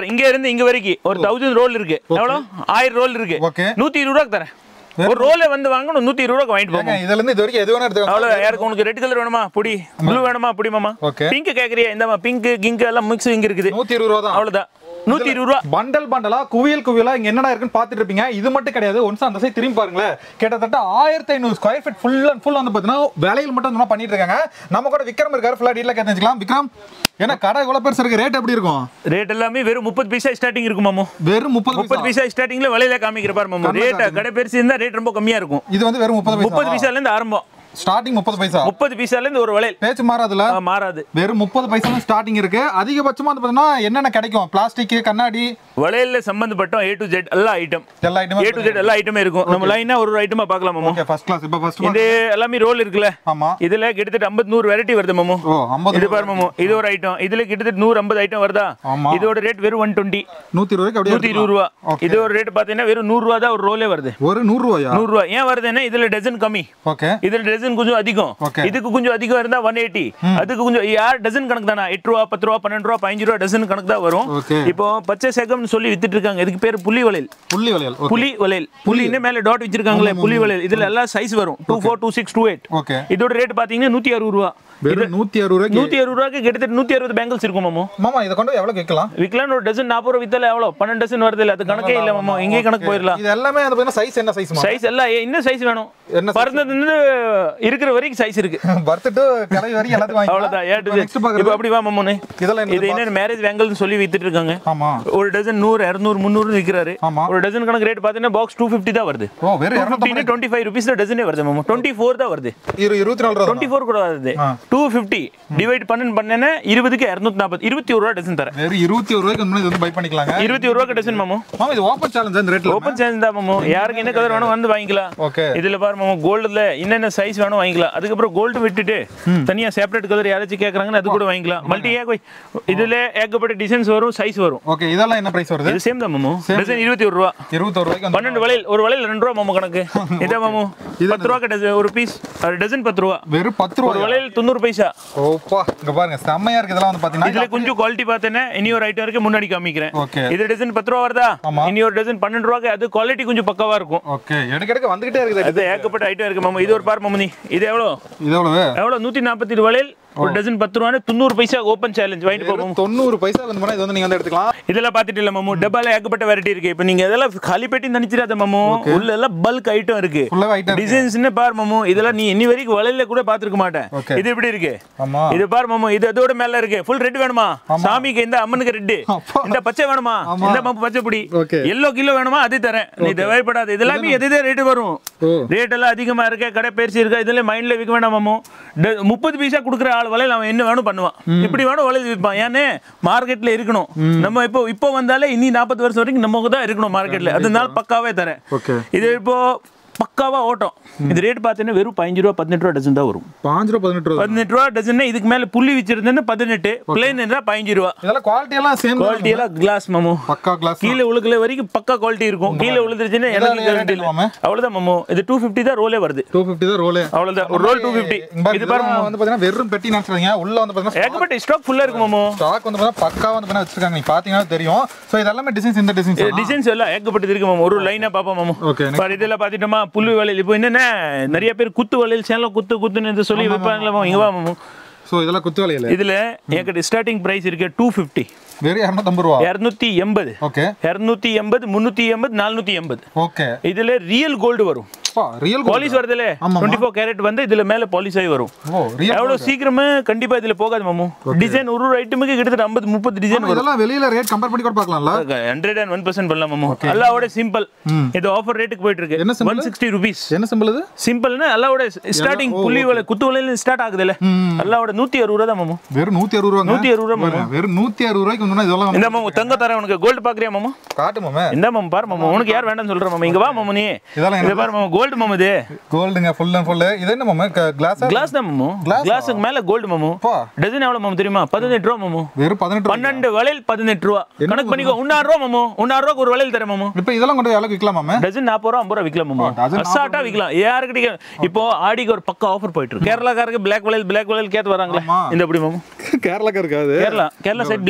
தரேன் இங்க இருந்து இங்க வரைக்கும் ஒரு தௌசண்ட் ரோல் இருக்கு எவ்வளோ ஆயிரம் ரோல் இருக்கு ஓகே நூத்தி இருபது ரூபாய்க்கு தரேன் ஒரு ரோலே வந்து வாங்கணும் நூத்தி இருபது ரூபாய்க்கு வாங்கிட்டு போங்க ஏங்க இதுல இருந்து இது வரைக்கும் எது வேணா எடுத்துக்கலாம் அவ்வளோ யாருக்கு உனக்கு ரெட் கலர் வேணுமா புடி ப்ளூ வேணுமா புடி மாமா ஓகே பிங்க் கேக்குறியா இந்தமா பிங்க் கிங்க் எல்லாம் மிக்ஸ் இங்க இருக்குது நூத்தி இருபது ரூபா தான் அவ்வளவுதான் நூத்தி இருபது ரூபா பண்டல் பண்டலா குவியல் குவியலா இங்க என்னடா இருக்குன்னு பாத்துட்டு இருப்பீங்க இது மட்டும் கிடையாது ஒன்ஸ் அந்த சைடு திரும்பி பாருங்களேன் கிட்டத்தட்ட ஆயிரத்தி ஐநூறு square feet full and full வந்து பாத்தீங்கன்னா வேலையில் மட்டும் வந்து பண்ணிட்டு இருக்காங்க நம்ம கூட விக்ரம் இருக்காரு ஃபுல்லா டீல கேட்டு வச்சுக்கலாம் விக்ரம் ஏன்னா கடை இவ்வளவு பெருசு இருக்கு ரேட் எப்படி இருக்கும் ரேட் எல்லாமே வெறும் முப்பது பைசா ஸ்டார்டிங் இருக்கும் மாமோ வெறும் முப்பது முப்பது பைசா பைசா ஸ்டார்டிங்ல விலையில காமிக்கிற பாரு மாமோ ரேட் கடை பெருசு இருந்தா ரேட் ரொம்ப கம்மியா இருக்கும் இது வந்து வெறும் முப்பது பைசா முப்பது பைசால இருந்து ஆரம்பம் ஸ்டார்டிங் முப்பது பைசா முப்பது பைசால இருந்து ஒரு வளையல் பேச்சு மாறாதுல ஆ, மாறாது வெறும் முப்பது பைசா ஸ்டார்டிங் இருக்கு அதிகபட்சமா வந்து பாத்தீங்கன்னா என்னென்ன கிடைக்கும் பிளாஸ்டிக் கண்ணாடி வளையல்ல சம்பந்தப்பட்ட ஏ டு ஜெட் எல்லா ஐட்டம் எல்லா ஏ ஐட்டமும் டு ஜெட் எல்லா ஐட்டமே இருக்கும் நம்ம லைனா ஒரு ஒரு ஐட்டமா பார்க்கலாம் மாமோ ஓகே ஃபர்ஸ்ட் கிளாஸ் இப்போ ஃபர்ஸ்ட் இது எல்லாமே ரோல் இருக்குல்ல ஆமா இதுல கிட்டத்தட்ட ஐம்பது நூறு வெரைட்டி வருது மாமோ ஓ 50 இது பாரு மாமோ இது ஒரு ஐட்டம் இதுல கிட்டத்தட்ட நூறு ஐம்பது ஐட்டம் வருதா ஆமா. இதோட ரேட் வெறும் ஒன் டுவெண்ட்டி நூத்தி இருபது ரூபாய்க்கு நூத்தி அப்படியே இருபது ரூபா Okay. இது ஒரு ரேட் பாத்தீங்கன்னா வெறும் நூறு ரூபா தான் ஒரு ரோலே வருது ஒரு நூறு ரூபாயா நூறு ரூபா ஏன் வருதுன்னா இதுல டசன் கம்மி ஓகே இதுல டசன் கொஞ்சம் அதிகம் Okay. இதுக்கு கொஞ்சம் அதிகம் இருந்தா ஒன் எயிட்டி அதுக்கு கொஞ்சம் யார் டசன் கணக்கு தானா எட்டு ரூபா பத்து ரூபா பன்னெண்டு ரூபா பதினஞ்சு ரூபா டசன் கணக்கு தான் வரும் ஓகே இப்போ பச்சை சேகம்னு சொல்லி வித்துட்டு இருக்காங்க இதுக்கு பேர் புள்ளி வளையல் புள்ளி வளையல் ஓகே புலி வளையல் புலின்னு மேல டாட் வச்சிருக்காங்களே புலி வளையல் இதுல எல்லாம் சைஸ் வரும் two four two six two eight okay இதோட ரேட் பாத்தீங்கன்னா நூத்தி அறுபது ரூபா வெறும் நூத்தி அறுபது ரூபாய்க்கு நூத்தி அறுபது ரூபாய்க்கு கிட்டத்தட்ட நூத்தி அறுபது பேங்கிள்ஸ் இருக்கும் மாமோ மாமா இதை கொண்டு போய் எவ்வளவு கேட்கலாம் விற்கலாம் ஒரு டசன் நாற்பது ரூபா வித்தால எவ்வளோ பன்னெண்டு டசன் வருது இல்ல அது கணக்கே இல்ல மாமோ இங்கே கணக்கு போயிடலாம் இது எல்லாமே வந்து பாத்தீங்கன்னா சைஸ் என்ன சைஸ் சைஸ் எல்லாம் ஏ, என்ன சைஸ் வேணும் என்ன பிறந்ததுல இருந்து இருக்கிற வரைக்கும் சைஸ் இருக்கு பர்த் டு கிளை வரைக்கும் எல்லாத்தையும் வாங்கி அவ்வளவுதான் ஏ டு நெக்ஸ்ட் இப்போ பாக்குறது அப்படி வா மாமோனே இதெல்லாம் இது என்ன என்ன மேரேஜ் வேங்கல்னு சொல்லி வித்துட்டு இருக்காங்க ஆமா ஒரு டசன் நூறு இரநூறு முந்நூறு விற்கிறாரு ஆமா ஒரு டசன் கணக்கு ரேட் பார்த்தீங்கன்னா பாக்ஸ் டூ ஃபிஃப்டி தான் வருது ஓ வெறும் இரநூத்தி ஃபிஃப்டின்னு டுவெண்ட்டி ஃபைவ் ருபீஸ் தான் டசனே வருது மாமோ டுவெண்ட்டி ஃபோர் தான் வருது இரு இருபத்தி நாலு ரூபா டுவெண்ட்டி ஃபோர் கூட வருது ஆ. டூ ஃபிஃப்டி டிவைட் பண்ணு பண்ணேன்னா இருபதுக்கு இரநூத்தி நாற்பது இருபத்தி ஒரு ரூபா டசன் தரேன் வெறும் இருபத்தி ஒரு ரூபாய்க்கு வந்து இது வந்து பை பண்ணிக்கலாங்க இருபத்தி ஒரு ரூபா டசன் மாமோ மாமா இது ஓப்பன் சேலஞ்ச் இந்த ரேட்ல ஓப்பன் சேஞ்ச் தான் மாமோ யாருக்கு என்ன கலர் வேணும் வந்து வாங்கிக்கலாம் ஓகே இதுல பாரு மாமா கோல்டுல என்னென்ன சைஸ் வேணும் வாங்கிக்கலாம் அதுக்கப்புறம் கோல்டு விட்டுட்டு தனியா செப்பரேட் கலர் யாராச்சும் கேக்குறாங்கன்னா அது கூட வாங்கிக்கலாம் மல்டி ஏ இதுல ஏகப்பட்ட டிசைன்ஸ் வரும் சைஸ் வரும் ஓகே இதெல்லாம் என்ன பிரைஸ் வருது இது சேம் தான் மாமோ டசன் இருபத்தி ஒரு ரூபா இருபத்தொரு ரூபாய்க்கு வந்து பன்னெண்டு வளையல் ஒரு வளையல் ரெண்டு ரூபா மாமோ கணக்கு இதா மாமோ பத்து ரூபா டசன் ஒரு பீஸ் டசன் பத்து ரூபா வெறும் பத்து ஒரு ரூபாய் வளையல் தொண்ணூறு பைசா ஓப்பா இங்க பாருங்க செம்மையா இருக்கு இதெல்லாம் வந்து இதுல பாத்தீங்கன்னா கொஞ்சம் குவாலிட்டி பார்த்தேன்னா இனி ஒரு ஐட்டம் இருக்கு முன்னாடி காமிக்கிறேன் ஓகே இது டசன் பத்து ரூபா வருதா ஆமா. இனி ஒரு டசன் பன்னெண்டு ரூபாய்க்கு அது குவாலிட்டி கொஞ்சம் பக்காவா இருக்கும் ஓகே எடுக்க எடுக்க வந்துகிட்டே இருக்குது அது ஏகப்பட்ட ஐட்டம் இருக்கு மாமா இது ஒரு பார் மாமனி இது எவ்வளோ இது எவ்வளவு எவ்வளோ நூற்றி நாற்பத்தி வளையல் ஒரு டசன் பத்து ரூபான்னு தொண்ணூறு பைசா ஓப்பன் சேலஞ்ச் வாங்கிட்டு போவோம் வெறும் தொண்ணூறு பைசா வந்து போனா இது வந்து நீங்க வந்து எடுத்துக்கலாம் இதெல்லாம் பார்த்துட்டு இல்லை மாமு டப்பால ஏகப்பட்ட வெரைட்டி இருக்கு இப்போ நீங்க இதெல்லாம் காலி பெட்டி நினைச்சிடாத மாமு உள்ள எல்லாம் பல்க் ஐட்டம் இருக்கு ஃபுல்லாவே ஐட்டம் டிசைன்ஸ்னு பார் மாமு இதெல்லாம் நீ இன்னி வரைக்கும் வளையல கூட பார்த்துருக்க மாட்டேன் Okay. இது எப்படி இருக்கு ஆமா இது பார் மாமு இது அதோட மேல இருக்கு ஃபுல் ரெட் வேணுமா சாமிக்கு இந்த அம்மனுக்கு ரெட் அப்பா. இந்த பச்சை வேணுமா இந்த மப்பு பச்சை பொடி Okay. எல்லோ கிலோ வேணுமா அது தரேன் நீ தேவைப்படாது இதெல்லாமே எது ரேட் வரும் ஓ ரேட் எல்லாம் அதிகமா இருக்க கடை பேசி இருக்கா இதுல மைண்ட்ல விற்க வேண்டாம் மாமோ ட- முப்பது பைசா கொடுக்குற ஆள் வலையில் அவன் என்ன வேணும் பண்ணுவான் இப்படி வேணும் வலையில் விற்பான் ஏன்னு மார்க்கெட்ல இருக்கணும் நம்ம இப்போ இப்போ வந்தாலே இனி நாற்பது வருஷம் வரைக்கும் நமக்கு தான் இருக்கணும் மார்க்கெட்ல அதனால பக்காவே தரேன் ஓகே இது இப்போ பக்காவா ஓட்டம் இது ரேட் பார்த்தீங்கன்னா வெறும் பதினஞ்சு ரூபா பதினெட்டு ரூபா டசன் தான் வரும் பாஞ்சு ரூபா பதினெட்டு ரூபா பதினெட்டு ரூபா டசன் இதுக்கு மேல புள்ளி வச்சிருந்தேன்னா பதினெட்டு பிளேன் இருந்தா பதினஞ்சு ரூபா இதெல்லாம் குவாலிட்டி எல்லாம் சேம் குவாலிட்டி எல்லாம் கிளாஸ் மாமோ பக்கா கிளாஸ் கீழே உழுக்கல வரைக்கும் பக்கா குவாலிட்டி இருக்கும் கீழே விழுந்துருச்சுன்னா எனக்கு இதெல்லாம் guarantee rate இல்லை என்னவாமே? அவ்வளவுதான் மாமோ இது டூ ஃபிஃப்டி தான் ரோலே வருது டூ ஃபிஃப்டி தான் ரோலே அவ்வளவுதான் ஒரு ரோல் டூ ஃபிஃப்டி இது பாருங்க வந்து பாத்தீங்கன்னா வெறும் பெட்டி நினைச்சிருங்க உள்ள வந்து பாத்தீங்கன்னா ஏகப்பட்ட ஸ்டாக் ஃபுல்லா இருக்கு மாமோ ஸ்டாக் வந்து பாத்தீங்கன்னா பக்கா வந்து பாத்தீங்கன்னா வச்சிருக்காங்க நீங்க பாத்தீங்கன்னா தெரியும் சோ இதெல்லாமே டிசைன்ஸ் இந்த டிசைன்ஸ் டிசைன்ஸ் எல்லாம் ஏகப்பட்டது இருக்கு மாமோ ஒரு லைனா பாப்போம் மாமோ ஓகே பாரு இதெல்லாம் பாத்துட்டோமா புல்லு வலையில் இப்போ என்னென்ன நிறைய பேர் குத்து வலையில் சேலம் குத்து குத்துன்னு இது சொல்லி வைப்பாங்களா மாமோ இங்க வா மாமோ சோ இதெல்லாம் குத்து வேலையில இதுல என்கிட்ட ஸ்டார்டிங் பிரைஸ் இருக்கு டூ ஃபிஃப்டி வெறும் இரநூத்தம்பது ரூபா இரநூத்தி எண்பது ஓகே இரநூத்தி எண்பது முந்நூற்றி எண்பது நானூற்றி எண்பது ஓகே இதுல ரியல் கோல்டு வரும் ரியல் பாலிஷ் வருதுல டுவெண்ட்டி ஃபோர் கேரட் வந்து இதுல மேல பாலிஷ் ஆகி வரும் ஓ ரியல் எவ்வளவு சீக்கிரமே கண்டிப்பா இதுல போகாது மாமு டிசைன் ஒரு ஒரு ஐட்டமுக்கு கிட்டத்தட்ட ஐம்பது முப்பது டிசைன் வரும் இதெல்லாம் வெளியில ரேட் கம்பேர் பண்ணி கூட பார்க்கலாம்ல ஹண்ட்ரட் அண்ட் ஒன் பர்சன்ட் பண்ணலாம் மாமு எல்லாவோட சிம்பிள் இது ஆஃபர் ரேட்டுக்கு போயிட்டு இருக்கு என்ன symbol? ஒன் சிக்ஸ்டி ருபீஸ் என்ன சிம்பிள் இது சிம்பிள்னு எல்லாவோட ஸ்டார்டிங் புள்ளி வலை குத்து வலையில ஸ்டார்ட் ஆகுதுல்ல எல்லாவோட நூத்தி அறுபது ரூபா தான் மாமு வெறும் நூத்தி அறுபது ரூபாங்க நூத்தி அறுபது ரூபா மாமு வெறும் நூத்தி அறுபது ரூபாய்க்கு வந்து இதெல்லாம் இந்த மாமு தங்க தரேன் உனக்கு கோல்டு பாக்குறியா மாமா காட்டுமாமே இந்த மாமு பாரு மாமா உனக்கு யார் வேண்டாம்னு சொல்ற மாமா இங்க வா மாமா நீ இதெல்லாம் இது பாரு மாமா கோல்டு மாமா இது கோல்டுங்க ஃபுல் அண்ட் ஃபுல் இது என்ன மாமா கிளாஸ் கிளாஸ் தான் மாமு கிளாஸுக்கு மேல கோல்டு மாமு பா டஜன் எவ்வளவு மாமு தெரியுமா பதினெட்டு ரூபா மாமு வெறும் பதினெட்டு ரூபா பன்னெண்டு வளையல் பதினெட்டு ரூபா கணக்கு பண்ணிக்கோ உன்னாறு ரூபா மாமு உன்னாறு ரூபாய்க்கு ஒரு வளையல் தரேன் மாமு இப்போ இதெல்லாம் கொண்டு போய் எவ்வளவு விற்கலாமாமே டஜன் நாற்பது ரூபா ஐம்பது ரூபா விற்கலாம் மாமு dozen அசால்ட்டா விற்கலாம் யாருக்கிட்ட இப்போ ஆடிக்கு ஒரு பக்கம் ஆஃபர் போயிட்டு இருக்கு கேரளாக்காரருக்கு பிளாக் வளையல் பிளாக் வளையல் கேட்டு வராங்களே ஆமா. இந்த எப்படி மாமு கேரளாக்கு இருக்காது கேரளா கேரளா சைடு பிளாக் வளையல் கொஞ்சம்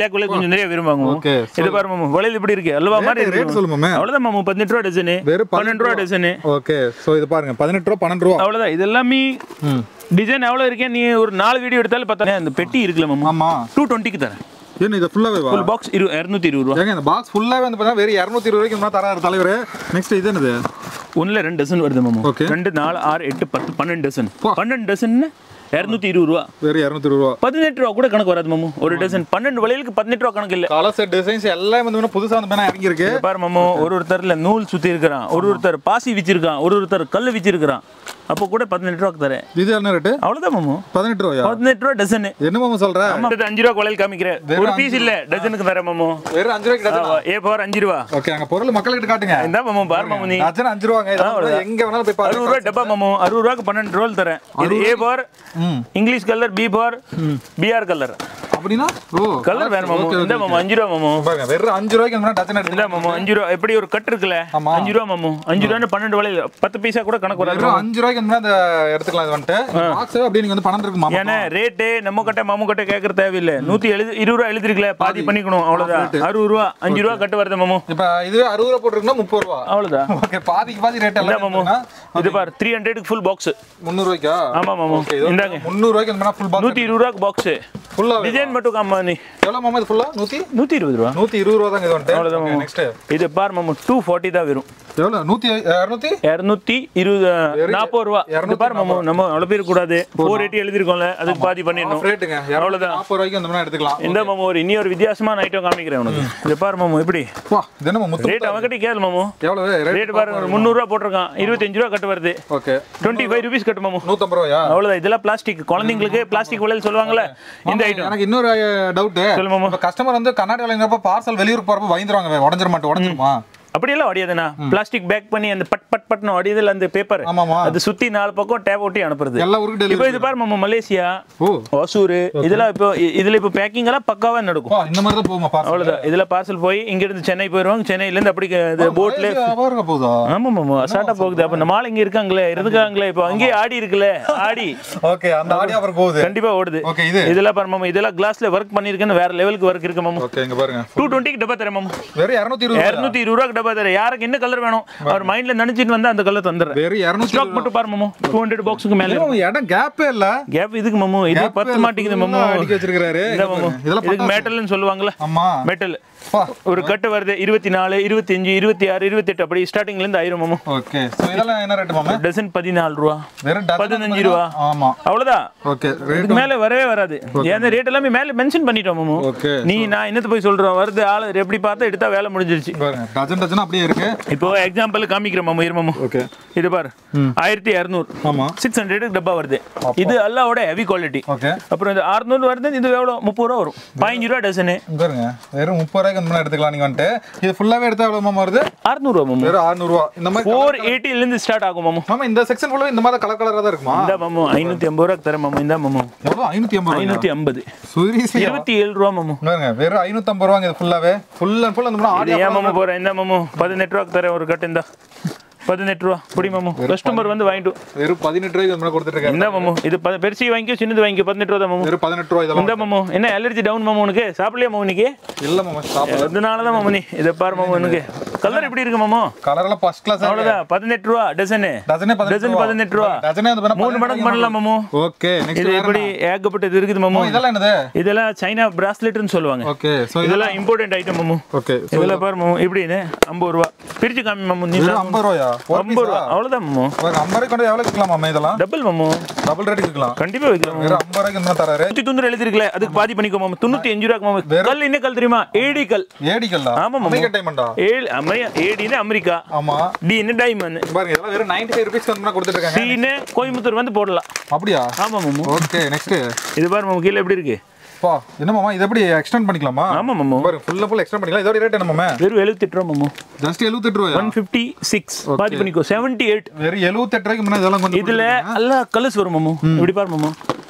கொஞ்சம் நிறைய விரும்புவாங்க மாமு. Okay, இது பாரு மாமு வளையல் இப்படி இருக்கு அல்வா மாதிரி ரேட் இருக்கு சொல்லு மாமே அவ்வளவுதான் மாமு பதினெட்டு ரூபா டசனு வெறும் பன்னெண்டு ரூபா டசனு ஓகே ஸோ இது பாருங்க பதினெட்டு ரூபா பன்னெண்டு ரூபா அவ்வளவுதான் இது எல்லாமே ம் டிசைன் எவ்வளவு இருக்கேன் நீ ஒரு நாலு வீடியோ எடுத்தாலும் பார்த்தா அந்த பெட்டி இருக்குல்ல மாமா ஆமா டூ டுவெண்ட்டிக்கு தரேன் ஏன்னு இது ஃபுல்லாவே வா ஃபுல் பாக்ஸ் இரு இரநூத்தி இருபது ரூபா ஏங்க இந்த பாக்ஸ் ஃபுல்லாவே வந்து பார்த்தா வெறும் இரநூத்தி இருபது ரூபாய்க்கு இந்த தராரு தலைவர் நெக்ஸ்ட் இது என்னது ஒன்றில் ரெண்டு டசன் வருது மாமா Okay. ரெண்டு நாலு ஆறு எட்டு பத்து பன்னெண்டு டசன் பா. பன்னெண்டு டசன் இரநூத்தி இருபது ரூபா வெறும் இரநூத்தி இருபது ரூபா பதினெட்டு ரூபா கூட கணக்கு வராது மாமு ஒரு டசன் பன்னெண்டு வளையலுக்கு பதினெட்டு ரூபா கணக்கு இல்லை கலர் செட் டிசைன்ஸ் எல்லாம் வந்து புதுசா வந்து பார்த்தா இறங்கி இருக்கு இங்க பாரு மாமு ஒரு ஒருத்தர்ல நூல் சுத்தி இருக்கிறான் ஒரு ஒருத்தர் பாசி வச்சிருக்கான் ஒரு ஒருத்தர் கல் வச்சிருக்கான் அப்போ கூட பதினெட்டு ரூபாக்கு தரேன் இது என்ன ரேட்டு அவ்வளவுதான் மாமு பதினெட்டு ரூபாயா பதினெட்டு ரூபா டசனு என்ன மாமா சொல்ற ஆமா இது அஞ்சு ரூபா வளையல் காமிக்கிறேன் ஒரு பீஸ் இல்ல டசனுக்கு தரேன் மாமு வெறும் அஞ்சு ரூபாய்க்கு டஜன் ஆமா, ஏ பவர் அஞ்சு ரூபா ஓகே அங்க பொருள் மக்கள்கிட்ட காட்டுங்க இந்த மாமு பாரு மாமு நீ டஜன் அஞ்சு ரூபாங்க இதெல்லாம் கூட எங்க வேணாலும் போய் அறுபது பாருங்க ரூபா டப்பா மாமு அறுபது ரூபாய்க்கு பன்னெண்டு ரோல் தரேன் இது A bar hmm English colour B bar BR colour அப்படின்னா ஓ கலர் வேற மாமு இந்த மாமு அஞ்சு ரூபா மாமு பாருங்க வெறும் அஞ்சு ரூபாய்க்கு இந்த டஜன் எடுத்து இந்த மாமு அஞ்சு ரூபா எப்படி ஒரு கட் இருக்குல்ல ஆமா. அஞ்சு ரூபா மாமு அஞ்சு ரூபா பன்னெண்டு வளையல் பத்து பைசா கூட கணக்கு வராது வெறும் அஞ்சு ரூபாய்க்கு இந்த அந்த எடுத்துக்கலாம் இது வந்துட்டு பாக்ஸ் அப்படியே நீங்க வந்து பணம் இருக்கு மாமா ஏன்னா ரேட்டு நம்ம கட்ட மாமு கட்ட கேட்கற தேவையில்லை நூத்தி எழுது இருபது ரூபா எழுதிருக்கல பாதி பண்ணிக்கணும் அவ்வளவுதான் அறுபது ரூபா அஞ்சு ரூபா கட்டு வருது மாமு இப்ப இதுவே அறுபது ரூபா போட்டுருக்குன்னா முப்பது ரூபா அவ்வளவுதான் ஓகே பாதிக்கு பாதி ரேட் இந்த மாமு எல்லாம் இது பார் த்ரீ ஹண்ட்ரடுக்கு ஃபுல் பாக்ஸ் முந்நூறு ரூபாய்க்கா ஆமா மாமு ஓகே இது இந்தாங்க முந்நூறு ரூபாய்க்கு இந்த ஃபுல் பாக்ஸ் நூத்தி இருபது ரூபாய்க்கு பாக்ஸ் ஃபுல்லா டிசைன் மட்டும் காமா நீ எவ்வளவு மாமா இது ஃபுல்லா நூத்தி நூத்தி இருபது ரூபா நூத்தி இருபது ரூபா தாங்க இது அவ்வளவுதான் வந்துட்டு மாமா. நெக்ஸ்ட் இது பார் மாமு டூ ஃபார்ட்டி தான் வரும் எவ்வளவு நூத்தி இரநூத்தி இரநூத்தி இருபது நாற்பது ரூபா இது இருநூத்தி பார் மாமு நம்ம அவ்வளோ பேர் கூடாது ஃபோர் எயிட்டி எழுதிருக்கோம்ல அதுக்கு பாதி பண்ணிடணும் ரேட்டுங்க அவ்வளவுதான். நாற்பது ரூபாய்க்கு இந்த மாதிரி எடுத்துக்கலாம் இந்த மாமு ஒரு இனி ஒரு வித்தியாசமான ஐட்டம் காமிக்கிறேன் உனக்கு இது பாரு மாமு எப்படி வா இது என்ன முத்து ரேட் அவங்ககிட்ட கேளு மாமு எவ்வளவு ரேட் ரேட் பாரு ஒரு முந்நூறுரூவா போட்டிருக்கான் இருபத்தஞ்சு ரூபா கட்டு வருது ஓகே டுவெண்ட்டி ஃபைவ் ருபீஸ் கட்டு மாமு நூத்தம்பது ரூபாயா அவ்வளோதான் இதெல்லாம் பிளாஸ்டிக் குழந்தைங்களுக்கு பிளாஸ்டிக் விலையில் சொல்லுவாங்கல்ல இந்த ஆமா, ஐட்டம் எனக்கு இன்னொரு டவுட் சொல்லு மாமா இப்ப கஸ்டமர் வந்து கர்நாடகால இருந்தப்ப பார்சல் வெளியூர் போறப்ப பயந்துருவாங்க உடஞ்சிர மாட்டோம் உடஞ்சிருமா அப்படியெல்லாம் வடியாதுண்ணா பிளாஸ்டிக் பேக் பண்ணி அந்த பட் பட் பட்னு வடியதில் அந்த பேப்பர் ஆமாமா அது சுத்தி நாலு பக்கம் டேப் ஒட்டி அனுப்புறது எல்லா ஊருக்கு இப்போ டெலிவரி இது பாரு மாமா மலேசியா ஓ ஒசூர் இதெல்லாம் இப்போ இ- இதுல இப்போ பேக்கிங் எல்லாம் பக்காவா நடக்கும் வா, இந்த மாதிரி தான் போகுமா பார்சல் அவ்வளவுதான் இதுல பார்சல் போய் இங்க இருந்து சென்னை போயிருவாங்க சென்னையில இருந்து அப்படி க- இது போட்ல பாருங்க போதா ஆமா மாமா அசால்ட்டா போகுது அப்ப நம்ம ஆள் இங்க இருக்காங்களே இருக்காங்களே இப்போ அங்கேயே ஆடி இருக்குல்ல ஆடி ஓகே அந்த ஆடியோ அப்புறம் போகுது கண்டிப்பா ஓடுது ஓகே இது இதெல்லாம் பாரு மாமா இதெல்லாம் கிளாஸ்ல ஒர்க் பண்ணிருக்கேன்னு வேற லெவலுக்கு ஒர்க் இருக்கு மாமா ஓகே இங்க பாருங்க டூ டுவெண்ட்டிக்கு டப்பா தரேன் மாமா வெறும் இரநூத்தி இருபது இரநூத்தி இருபது ரூபாய்க்கு டப்பா தரேன் யாருக்கு என்ன கலர் வேணும் அவர் மைண்ட்ல நினைச்சிட்டு வந்தா அந்த கலர் தந்துடுறேன் வெறும் இரநூத்தி ஸ்டாக் மட்டும் பாரு மாமு டூ ஹண்ட்ரட் பாக்ஸுக்கு மேல இருபது இடம் கேப்பே இல்ல கேப் இதுக்கு மாமு இது Gap பத்து இல்ல, மாட்டேங்குது மாமு full-ஆ அடிக்க வச்சிருக்காரு இந்த மாமு இதெல்லாம் இதுக்கு மெட்டல்னு சொல்லுவாங்கல்ல ஆமா மெட்டல் பா ஒரு கட்டு வருது இருபத்தி நாலு இருபத்தஞ்சு இருபத்தி ஆறு இருபத்தெட்டு அப்படி ஸ்டார்டிங்ல இருந்து ஆயிரம் மாமு ஓகே சோ இதெல்லாம் என்ன ரேட் மாமா டசன் பதினாலு ரூபா வெறும் dozen பதினஞ்சு ரூபா ஆமா அவ்வளவுதான் ஓகே ரேட் இதுக்கு மேல வரவே வராது ஏன்னா ரேட் எல்லாமே மேல மென்ஷன் பண்ணிட்டோம் மாமு ஓகே நீ நான் என்னத்த போய் சொல்றோம் வருது ஆளு எப்படி பார்த்தா எடுத்தா வேலை முடிஞ்சிருச்சு பாருங்க டஜன் டஜன் அப்படியே இருக்கு இப்போ எக்ஸாம்பிள் காமிக்கிறேன் மாமு இரு மாமு ஓகே இது பாரு ஆயிரத்தி இரநூறு ஆமா சிக்ஸ் ஹண்ட்ரட் டப்பா வருது இது அல்லாவோட ஹெவி குவாலிட்டி ஓகே அப்புறம் இது அறுநூறு வருது இது எவ்வளோ முப்பது ரூபா வரும் பதினஞ்சு ரூபா டசனு பாருங்க வெறும் முப்பது ரூபாய்க்கு அந்த மாதிரி எடுத்துக்கலாம் நீங்க வந்துட்டு இது ஃபுல்லாவே எடுத்தா எவ்வளவு மாமா வருது அறுநூறுவா மாமு வெறும் 600 ரூபா இந்த மாதிரி ஃபோர் எயிட்டிலேருந்து ஸ்டார்ட் ஆகும் மாமு மாமா இந்த செக்ஷன் ஃபுல்லாவே இந்த மாதிரி கலர் கலரா தான் இருக்குமா இந்த மாமு ஐநூற்றி ஐம்பது ரூபா தரேன் மாமு இந்த மாமு எவ்வளவு ஐநூத்தி ஐம்பது ரூபாய் ஐநூற்றி ஐம்பது சூரியஸ்லி இருபத்தி ஏழு ரூபா மாமு பாருங்க வெறும் ஐநூத்தி ஐம்பது ரூபாங்க இது ஃபுல்லாவே ஃபுல் அண்ட் ஃபுல் அந்த மாதிரி இது ஆடியோ ஏன் மாமு போகிறேன் இந்த மாமு பதினெட்டு ரூபாக்கு தரேன் ஒரு கட்டு இந்தா பதினெட்டு ரூபா புடி மாமு கஸ்டமர் வந்து வாங்கிட்டு வெறும் பதினெட்டு ரூபாய்க்கு இந்த மாதிரி கொடுத்துட்டு இருக்காரு இந்த மாமு இது ப- பெருசி வாங்கிக்கோ சின்னது வாங்கிக்கோ பதினெட்டு ரூபா தான் மாமு வெறும் பதினெட்டு ரூபாய் இதெல்லாம் இந்த மாமு என்ன அலர்ஜி டவுன் மாமு உனக்கு சாப்பிடலையா மாமு இன்னைக்கு இல்ல மாமா சாப்பிட அதனால தான் மாமு நீ இதை பாரு மாமு உனக்கு கலர் எப்படி இருக்கு மாமு கலர் எல்லாம் ஃபர்ஸ்ட் கிளாஸ் அவ்வளோதான் பதினெட்டு ரூபா டசனு டஜனே டசன் பதினெட்டு ரூபா டஜனே வந்து மூணு மடங்கு பண்ணலாம் மாமு ஓகே நெக்ஸ்ட் இது எப்படி ஏகப்பட்டது இருக்குது மாமு இதெல்லாம் என்னது இதெல்லாம் சைனா பிராஸ்லெட்னு சொல்லுவாங்க ஓகே சோ இதெல்லாம் இம்பார்ட்டன்ட் ஐட்டம் மாமு ஓகே இதெல்லாம் பாரு மாமு இப்படின்னு ஐம்பது ரூபா பிரிச்சு காமி மாமு நீ வெறும் ஐம்பது ரூபாயா ஒரு ஐம்பது ரூபா அவ்வளோதான் மாமு ஒரு ஐம்பது ரூபாய் கொண்டு எவ்வளவு விற்கலாம் மாமா இதெல்லாம் டபுள் மாமு டபுள் ரேட் விற்கலாம் கண்டிப்பா வைக்கலாம் மாமு. வெறும் ஐம்பது ரூபாய்க்கு இந்த மாதிரி தராரு நூத்தி தொண்ணூறு எழுதிருக்கல அதுக்கு பாதி பண்ணிக்கோ மாமு தொண்ணூத்தி அஞ்சு ரூபாய்க்கு மாமு கல் என்ன கல் தெரியுமா ஏடி கல் ஏடிக்கல்லா ஆமா, மாமா. அமெரிக்க டைமண்டா ஏழு அமெரிக்கா ஏடின்னு அமெரிக்கா ஆமா டின்னு டைமண்ட் பாருங்க இதெல்லாம் வெறும் 95 ஃபைவ் ருபீஸ் வந்து கொடுத்துட்டு இருக்காங்க டின்னு கோயம்புத்தூர் வந்து போடலாம் அப்படியா ஆமா மாமு ஓகே நெக்ஸ்ட் இது பாரு மாமு கீழே எப்படி இருக்கு பா என்ன மாமா இது எப்படி எக்ஸ்டெண்ட் பண்ணிக்கலாமா ஆமா மாமு பாருங்க ஃபுல்லா ஃபுல் எக்ஸ்டெண்ட் பண்ணிக்கலாம் இதோட ரேட் என்ன மாமா வெறும் எழுபத்தெட்டு ரூபா மாமு ஜஸ்ட் 78 ரூபாயா ஒன் ஃபிஃப்டி சிக்ஸ் பாதி பண்ணிக்கோ செவன்டி எயிட் வெறும் 78 ரூபாய்க்கு முன்னாடி இதெல்லாம் கொஞ்சம் இதுல எல்லா கலர்ஸ் வரும் மாமு இப்படி பாரு மாமு பா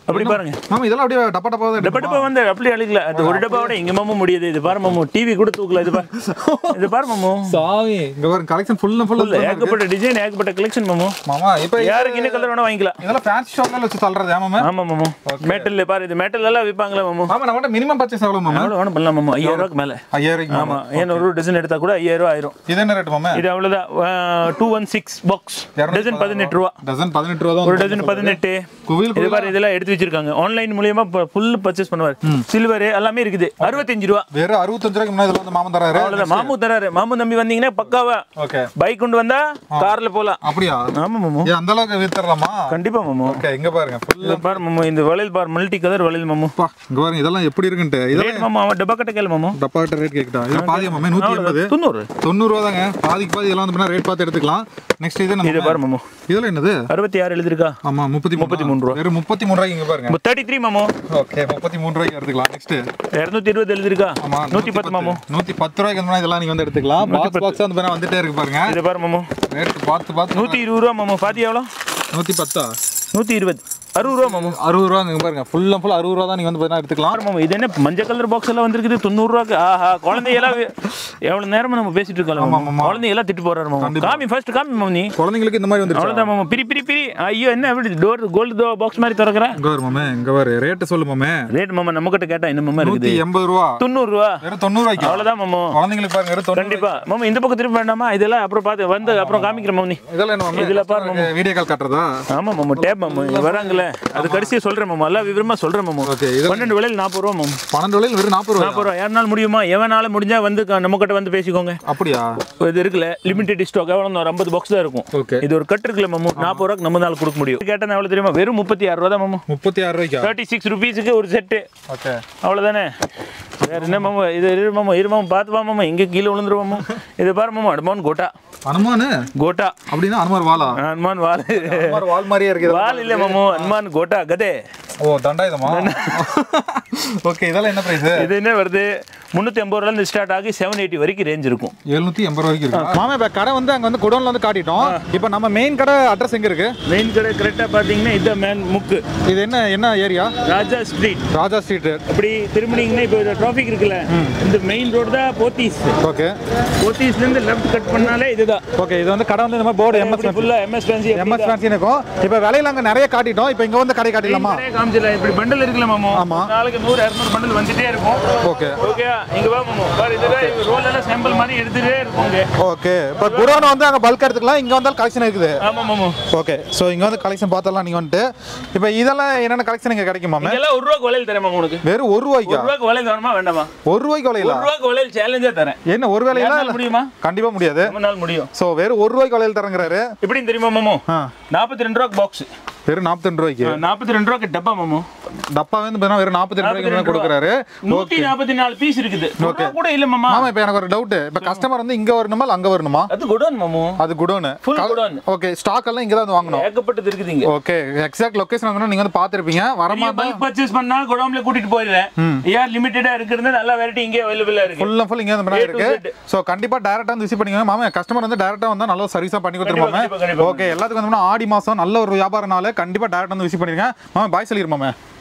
அப்படி பாருங்க மாமா இதெல்லாம் அப்படியே டப்பா டப்பா தான் டப்பா டப்பா வந்து அப்படி அழிக்கல அது ஒரு டப்பாவோட எங்க மாமும் முடியுது இது பாரு மாமு டிவி கூட தூக்கல இது பாரு இது பாரு மாமு சாமி இங்க பாருங்க கலெக்ஷன் ஃபுல் அண்ட் ஃபுல் ஏகப்பட்ட டிசைன் ஏகப்பட்ட கலெக்ஷன் மாமு மாமா இப்போ யாருக்கு என்ன கலர் வேணா வாங்கிக்கலாம் இதெல்லாம் ஃபேன்சி ஷாப்ல வச்சு தள்ளுறது மாமா ஆமா மாமு மேட்டல்ல பாரு இது மேட்டல் எல்லாம் விற்பாங்களா மாமு மாமா நம்மகிட்ட மினிமம் பர்ச்சேஸ் எவ்வளவு மாமா எவ்வளவு வேணும் பண்ணலாம் மாமு ஐயாயிரம் ரூபாய்க்கு மேல ஐயாயிரம் ஆமா ஏன்னா ஒரு டிசைன் எடுத்தா கூட ஐயாயிரம் ரூபாய் ஆயிரும் இது என்ன ரேட் மாமா இது அவ்வளவுதான் two one six box dozen பதினெட்டு ரூபா டசன் பதினெட்டு ரூபா தான் ஒரு டசன் பதினெட்டு குவில் இது பாரு இதெல்லாம் எடுத்து வச்சிருக்காங்க ஆன்லைன் மூலியமா ஃபுல் பர்ச்சேஸ் பண்ணுவார் சில்வர் எல்லாமே இருக்குது அறுபத்தஞ்சு ரூபா வெறும் அறுபத்தஞ்சு ரூபாய்க்கு முன்னாடி இதெல்லாம் வந்து மாமன் தராரு அவ்வளவுதான் மாமு தராரு மாமு நம்பி வந்தீங்கன்னா பக்காவா ஓகே பைக் கொண்டு வந்தா கார்ல போலாம் அப்படியா ஆமா மாமு ஏன் அந்த அளவுக்கு வித்துறலாமா கண்டிப்பா மாமு ஓகே இங்க பாருங்க full இது பாரு மாமு இந்த வளையல் பார் மல்டி கலர் வளையல் மாமு அப்பா இங்க பாருங்க இதெல்லாம் எப்படி இருக்குன்ட்டு இதெல்லாம் ரேட் மாமு அவன் டப்பா கட்ட கேளு மாமு டப்பா கிட்ட ரேட் கேக்குதா இது பாதி மாமே நூத்தி எண்பது தொண்ணூறு தொண்ணூறு ரூபா தாங்க பாதிக்கு பாதி இதெல்லாம் வந்து ரேட் பார்த்து எடுத்துக்கலாம் நெக்ஸ்ட் இது இது நம்ம பாரு மாமு இதுல என்னது அறுபத்தி ஆறு எழுதிருக்கா ஆமா முப்பத்தி முப்பத்தி மூணு ரூபா வெறும் முப்பத்தி மூணு ரூபாய்க்கு இங்க பாருங்க தேர்ட்டி த்ரீ மாமு ஓகே முப்பத்தி மூணு ரூபாய்க்கு எடுத்துக்கலாம் நெக்ஸ்ட் இரநூத்தி இருபது எழுதிருக்கா ஆமா நூத்தி பத்து மாமு நூத்தி பத்து ரூபாய்க்கு வந்து இதெல்லாம் நீங்க வந்து எடுத்துக்கலாம் பாக்ஸ் பாக்ஸ் வந்து பாருங்க வந்துட்டே இருக்கு பாருங்க இது பாரு மாமு ரேட் பார்த்து பார்த்து நூத்தி இருபது ரூபா மாமு பாத்தி எவ்வளோ நூத்தி பத்தா நூத்தி இருபது அறுபது ரூபா மாமு அறுபது ரூபா இங்க பாருங்க ஃபுல் அண்ட் ஃபுல் அறுபது ரூபா தான் நீங்க வந்து பாத்தீங்கன்னா எடுத்துக்கலாம் பாரு மாமு இது என்ன மஞ்சள் கலர் பாக்ஸ் எல்லாம் வந்திருக்குது தொண்ணூறு ரூபாய்க்கு ஆஹா குழந்தையெல்லாம் வே- எவ்வளவு நேரமா நம்ம பேசிட்டு இருக்கோம் மாமு. குழந்தைங்க திட்டு போறாரு மாமு காமி ஃபர்ஸ்ட் காமி மாமு நீ குழந்தைங்களுக்கு இந்த மாதிரி வந்துருச்சு அவ்வளவுதான் மாமு பிரி பிரி பிரி ஐயோ என்ன எப்படி டோர் கோல்டு பாக்ஸ் மாதிரி திறக்கிற இங்க வரு மாமே இங்க வரு ரேட்டு சொல்லு மாமே ரேட் மாமா நம்ம கிட்ட கேட்டா என்ன மாமா நூத்தி இருக்குது எண்பது ரூபா தொண்ணூறு ரூபா வெறும் தொண்ணூறு ரூபாய்க்கு அவ்வளவுதான் மாமு குழந்தைங்களுக்கு பாருங்க வெறும் தொண்ணூறு கண்டிப்பா மாமா இந்த பக்கம் திரும்ப வேண்டாமா இதெல்லாம் அப்புறம் பார்த்து வந்து அப்புறம் காமிக்கிறேன் மாமு நீ இதெல்லாம் என்ன மாமே இதுல பாரு வீடியோ கால் காட்டுறதா ஆமா மாமா டேப் மாமா இங்க வராங்கல்ல அது கடைசியா சொல்றேன் மாமா எல்லாம் விவரமா சொல்றேன் மாமா ஓகே இது பன்னெண்டு விலையில் நாற்பது ரூபா மாமா பன்னெண்டு விலையில் வெறும் நாற்பது ரூபா நாற்பது ரூபா யாருனால முடியுமா எவனால முடிஞ்சா வந்து க- நம்ம கிட்ட வந்து பேசிக்கோங்க அப்படியா இது இருக்குல்ல லிமிடெட் ஸ்டாக் எவ்வளோ ஒரு ஐம்பது பாக்ஸ் தான் இருக்கும் ஓகே இது ஒரு கட்டு இருக்குல்ல மாமு நாற்பது ரூபாய்க்கு நம்ம நாள் கொடுக்க முடியும் கேட்டேன் எவ்வளோ தெரியுமா வெறும் முப்பத்தி ஆறு ரூபா தான் மாமு முப்பத்தி ஆறு ரூபாய்க்கா தேர்ட்டி சிக்ஸ் ருபீஸுக்கு ஒரு செட்டு ஓகே அவ்வளோதானே வேற என்ன மாமா இது இரு மாமா இரு மாமா பார்த்து வா மாமா எங்கே கீழே விழுந்துருவோமோ இது பாரு மாமா அனுமான் கோட்டா அனுமானு கோட்டா அப்படின்னா அனுமார் வாளா அனுமான் வால் அனுமார் வால் மாதிரியே இருக்குது வால் இல்லை மாமு அனுமான் கோட்டா கதே ஓ தண்டாயுதமா ஓகே இதெல்லாம் என்ன பிரைஸ் இது என்ன வருது முந்நூற்றி ஐம்பது ரூபாலேருந்து ஸ்டார்ட் ஆகி செவன் எயிட்டி வரைக்கும் ரேஞ்ச் இருக்கும் எழுநூத்தி எண்பது ரூபாய்க்கு இருக்கு மாமா இப்ப கடை வந்து அங்க வந்து குடோன்ல வந்து காட்டிட்டோம் இப்போ நம்ம மெயின் கடை அட்ரஸ் எங்க இருக்கு மெயின் கடை கரெக்டாக பார்த்தீங்கன்னா இதுதான் மேன் முக்கு இது என்ன என்ன area Raja street Raja street அப்படி திரும்பினீங்கன்னா இப்போ டிராஃபிக் இருக்குல்ல இந்த மெயின் ரோடு தான் போத்தீஸ் ஓகே போத்தீஸ்லேருந்து லெஃப்ட் கட் பண்ணாலே இதுதான் ஓகே இது வந்து கடை வந்து இந்த மாதிரி போர்டு எம்எஸ் ஃபுல்லாக எம்எஸ் ஃபேன்சி எம்எஸ் ஃபேன்சி இருக்கும் இப்போ விலையில அங்க நிறைய காட்டிட்டோம் இப்போ இங்க வந்து கடை காட்டிடலாமா காமிச்சிடலாம் இப்படி பண்டல் இருக்குல்ல மாமோ ஆமா. ஒரு நாளைக்கு நூறு இரநூறு பண்டல் வந்துட்டே இருக்கும் ஓகே ஓகே இங்க வா மாமோ பாரு இதுதான் ரோல் எல்லாம் சாம்பிள் மாதிரி எடுத்துட்டே இருக்கும் இங்க ஓகே இப்போ குடோன் வந்து அங்க பல்க் எடுத்துக்கலாம் இங்க வந்தால் கலெக்ஷன் இருக்குது ஆமா மாமோ ஓகே ஸோ இங்க வந்து கலெக்ஷன் பார்த்தலாம் நீங்க வந்துட்டு இப்போ இதெல்லாம் என்னென்ன கலெக்ஷன் இங்க கிடைக்குமாமே இதெல்லாம் ஒரு ரூபாய்க்கு வளையல் தரேன் மாமா உனக்கு வெறும் ஒரு ரூபாய்க்கா ஒரு ரூபாய்க்கு வளையல் வேணுமா வேண்டாமா ஒரு ரூபாய்க்கு ஒரு விலையில ரூபாய்க்கு வளையல் சேலஞ்சா தரேன் என்ன ஒரு வேலையில யாருனால முடியுமா கண்டிப்பா முடியாது நம்ம நாள் முடியும் ஸோ வெறும் ஒரு ரூபாய்க்கு விலையில தரங்கிறாரு எப்படின்னு தெரியுமா மாமோ ஆ நாற்பத்தி ரெண்டு ரூபாய்க்கு பாக்ஸ் வெறும் நாற்பத்தி ரூபாய்க்கு நாற்பத்தி ரெண்டு ரூபாய்க்கு டப்பா மாமோ டப்பா வந்து பார்த்தீங்கன்னா வெறும் நாற்பத்தி ரெண்டு ரூபாய்க்கு மேல கொடுக்குறாரு நூத்தி நாற்பத்தி நாலு பீஸ் இருக்குது ஒரு ரூபா கூட இல்ல மாமா மாமா இப்போ எனக்கு ஒரு டவுட் இப்போ கஸ்டமர் வந்து இங்க வரணுமா இல்ல அங்க வரணுமா அது குடோன் மாமோ அது godown full godown okay stock எல்லாம் இங்க தான் வந்து வாங்கணும் ஏகப்பட்டது இருக்குது இங்க ஓகே எக்ஸாக்ட் லொகேஷன் வாங்கணும் நீங்க வந்து பார்த்துருப்பீங்க வரமா பல்க் பர்ச்சேஸ் பண்ணா குடோன்ல கூட்டிட்டு போயிடுறேன் ஏன் லிமிட்டடா இருக்கிறது நல்ல வெரைட்டி இங்கே அவைலபிளா இருக்கு ஃபுல் அண்ட் ஃபுல் இங்க வந்து A to இருக்கு Z. ஸோ கண்டிப்பா டேரக்டா வந்து விசிட் பண்ணிக்கோங்க மாமா கஸ்டமர் வந்து டேரக்டா வந்தா நல்ல சர்வீஸா பண்ணி கொடுத்துருமாமே கண்டிப்பா, கண்டிப்பா. ஓகே எல்லாத்துக்கும் வந்து ஆடி மாசம் நல்ல ஒரு வியாபாரம் நாள் கண்டிப்பா டேரக்டா வந்து விசிட் பண்ணிருங்க மாமா பாய் சொல்லிருமாமே